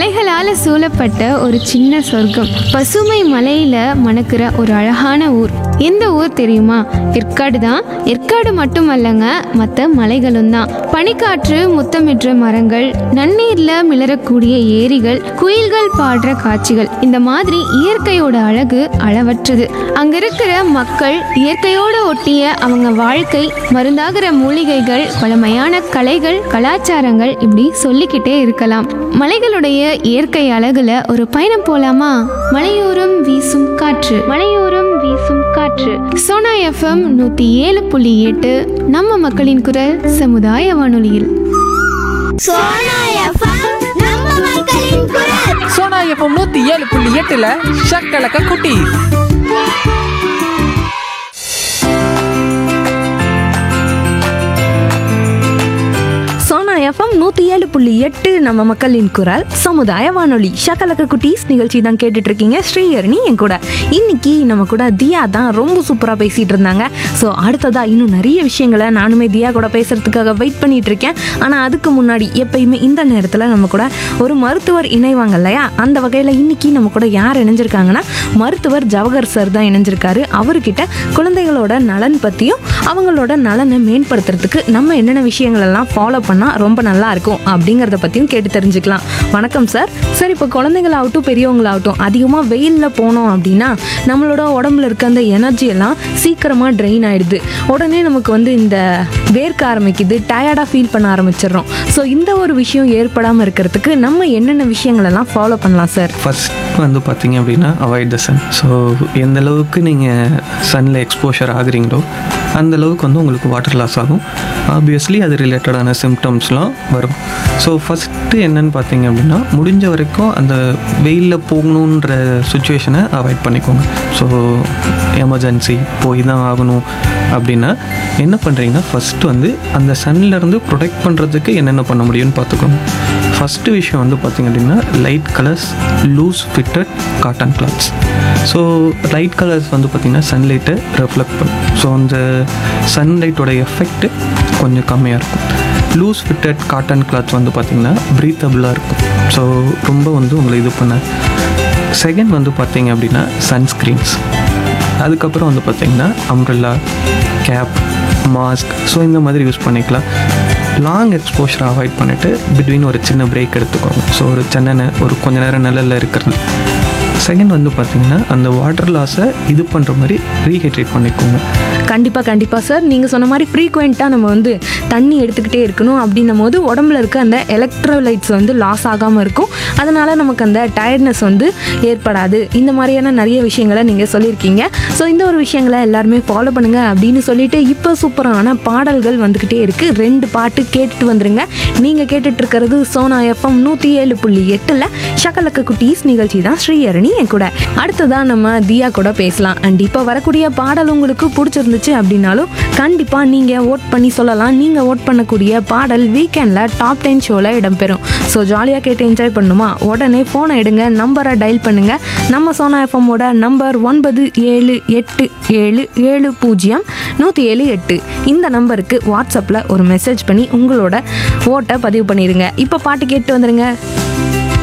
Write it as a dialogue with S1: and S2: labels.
S1: மலைகளால சூழப்பட்ட ஒரு சின்ன சொர்க்கம் பசுமை மலையில மணக்கிற ஒரு அழகான ஊர் எந்த ஊர் தெரியுமா ஏற்காடு தான் ஏற்காடு மட்டுமல்லங்க மற்ற மலைகளும் தான் பனிக்காற்று முத்தமிடுற மரங்கள் நன்னீர்ல மிளறக்கூடிய ஏரிகள் குயில்கள் பாடுற காட்சிகள் இந்த மாதிரி இயற்கையோட அழகு அளவற்றது அங்க இருக்கிற மக்கள் இயற்கையோட ஒட்டிய அவங்க வாழ்க்கை மருந்தாகிற மூலிகைகள் பழமையான கலைகள் கலாச்சாரங்கள் இப்படி சொல்லிக்கிட்டே இருக்கலாம் மலைகளுடைய இயற்கை அழகுல ஒரு பயணம் போலாமா மலையோரம் வீசும் காற்று மலையோரம் வீசும் காற்று சோனா எஃப்எம் நூத்தி ஏழு புள்ளி எட்டு நம்ம மக்களின் குரல் சமுதாய வானொலியில்
S2: சோனா எஃப்எம் நம்ம மக்களின் குரல்
S3: சோனா எஃப்எம் நூத்தி ஏழு புள்ளி எட்டுல ஷக்கலக்க குட்டி
S4: சோனா எஃப்எம் நூற்றி ஏழு புள்ளி எட்டு நம்ம மக்களின் குரல் சமுதாய வானொலி ஷக்கலக்க குட்டீஸ் நிகழ்ச்சி தான் கேட்டுட்டு இருக்கீங்க ஸ்ரீஹரணி என் கூட இன்னைக்கு நம்ம கூட தியா தான் ரொம்ப சூப்பராக பேசிட்டு இருந்தாங்க ஸோ அடுத்ததா இன்னும் நிறைய விஷயங்களை நானுமே தியா கூட பேசுறதுக்காக வெயிட் பண்ணிட்டு இருக்கேன் ஆனால் அதுக்கு முன்னாடி எப்பயுமே இந்த நேரத்தில் நம்ம கூட ஒரு மருத்துவர் இணைவாங்க இல்லையா அந்த வகையில் இன்னைக்கு நம்ம கூட யார் இணைஞ்சிருக்காங்கன்னா மருத்துவர் ஜவஹர் சார் தான் இணைஞ்சிருக்காரு அவர்கிட்ட குழந்தைகளோட நலன் பற்றியும் அவங்களோட நலனை மேம்படுத்துறதுக்கு நம்ம என்னென்ன விஷயங்கள் எல்லாம் ஃபாலோ பண்ணால் ரொம்ப நல்லா இருக்கும் அப்படிங்கிறத பற்றியும் கேட்டு தெரிஞ்சுக்கலாம் வணக்கம் சார் சார் இப்போ குழந்தைங்களாகட்டும் பெரியவங்களாகட்டும் அதிகமாக வெயிலில் போனோம் அப்படின்னா நம்மளோட உடம்புல இருக்க அந்த எனர்ஜி எல்லாம் சீக்கிரமாக ட்ரெயின் ஆயிடுது உடனே நமக்கு வந்து இந்த வேர்க்க ஆரம்பிக்குது டயர்டாக ஃபீல் பண்ண ஆரம்பிச்சிடுறோம் ஸோ இந்த ஒரு விஷயம் ஏற்படாமல் இருக்கிறதுக்கு நம்ம என்னென்ன விஷயங்கள் எல்லாம் ஃபாலோ பண்ணலாம் சார்
S5: ஃபர்ஸ்ட் வந்து பார்த்தீங்க அப்படின்னா அவாய்ட் த சன் ஸோ எந்த அளவுக்கு நீங்கள் சன்னில் எக்ஸ்போஷர் ஆகுறீங்களோ அந்த அளவுக்கு வந்து உங்களுக்கு வாட்டர் லாஸ் ஆகும் ஆப்வியஸ்லி அது ரிலேட்டடான சிம்டம்ஸ்லாம் வரும் ஸோ ஃபஸ்ட்டு என்னன்னு பார்த்தீங்க அப்படின்னா முடிஞ்ச வரைக்கும் அந்த வெயிலில் போகணுன்ற சுச்சுவேஷனை அவாய்ட் பண்ணிக்கோங்க ஸோ எமர்ஜென்சி போய் தான் ஆகணும் அப்படின்னா என்ன பண்ணுறீங்கன்னா ஃபஸ்ட்டு வந்து அந்த சன்லேருந்து ப்ரொடெக்ட் பண்ணுறதுக்கு என்னென்ன பண்ண முடியும்னு பார்த்துக்கோங்க ஃபஸ்ட்டு விஷயம் வந்து பார்த்திங்க அப்படின்னா light colours loose fitted cotton clothes so light colours வந்து பார்த்திங்கன்னா சன்லைட்டை ரெஃப்ளெக்ட் பண்ணும் ஸோ அந்த சன்லைட்டோட எஃபெக்ட் கொஞ்சம் கம்மியாக இருக்கும் லூஸ் ஃபிட்டட் காட்டன் கிளாத்ஸ் வந்து பார்த்திங்கன்னா ப்ரீத்தபிளாக இருக்கும் ஸோ ரொம்ப வந்து உங்களை இது பண்ண செகண்ட் வந்து பார்த்தீங்க அப்படின்னா சன்ஸ்க்ரீன்ஸ் அதுக்கப்புறம் வந்து பார்த்தீங்கன்னா அம்ப்ரெல்லா கேப் மாஸ்க் ஸோ இந்த மாதிரி யூஸ் பண்ணிக்கலாம் லாங் எக்ஸ்போஷரை அவாய்ட் பண்ணிவிட்டு பிட்வீன் ஒரு சின்ன பிரேக் எடுத்துக்கோங்க ஸோ ஒரு சின்ன ஒரு கொஞ்ச நேரம் நிழல்ல இருக்கிறது செகண்ட் வந்து பார்த்தீங்கன்னா அந்த வாட்டர் லாஸை இது பண்ணுற மாதிரி ரீஹைட்ரேட் பண்ணிக்கோங்க
S4: கண்டிப்பாக கண்டிப்பாக சார் நீங்கள் சொன்ன மாதிரி ஃப்ரீக்வெண்ட்டாக நம்ம வந்து தண்ணி எடுத்துக்கிட்டே இருக்கணும் அப்படின்னும் போது உடம்புல இருக்க அந்த எலக்ட்ரோலைட்ஸ் வந்து லாஸ் ஆகாமல் இருக்கும் அதனால் நமக்கு அந்த டயர்ட்னஸ் வந்து ஏற்படாது இந்த மாதிரியான நிறைய விஷயங்களை நீங்கள் சொல்லியிருக்கீங்க ஸோ இந்த ஒரு விஷயங்களை எல்லாருமே ஃபாலோ பண்ணுங்க அப்படின்னு சொல்லிட்டு இப்போ சூப்பரான பாடல்கள் வந்துக்கிட்டே இருக்குது ரெண்டு பாட்டு கேட்டுட்டு வந்துருங்க நீங்கள் கேட்டுட்டு இருக்கிறது சோனா எஃப்எம் நூற்றி ஏழு புள்ளி எட்டில் ஷக்கலக்க குட்டீஸ் நிகழ்ச்சி தான் ஸ்ரீஹரணி என் கூட அடுத்ததான் நம்ம தியா கூட பேசலாம் அண்ட் இப்போ வரக்கூடிய பாடல் உங்களுக்கு பிடிச்சிருந்துச்சு அப்படின்னாலும் கண்டிப்பாக நீங்கள் ஓட் பண்ணி சொல்லலாம் நீங்கள் ஓட் பண்ணக்கூடிய பாடல் வீக்கெண்டில் டாப் டென் ஷோவில் இடம்பெறும் ஸோ ஜாலியாக கேட்டு என்ஜாய் பண்ணுமா உடனே ஃபோனை எடுங்க நம்பரை டயல் பண்ணுங்கள் நம்ம சோனா எஃப்எம்மோட நம்பர் ஒன்பது ஏழு எட்டு ஏழு ஏழு பூஜ்ஜியம் நூற்றி ஏழு எட்டு இந்த நம்பருக்கு வாட்ஸ்அப்பில் ஒரு மெசேஜ் பண்ணி உங்களோட ஓட்டை பதிவு பண்ணிடுங்க இப்போ பாட்டு கேட்டு வந்துடுங்க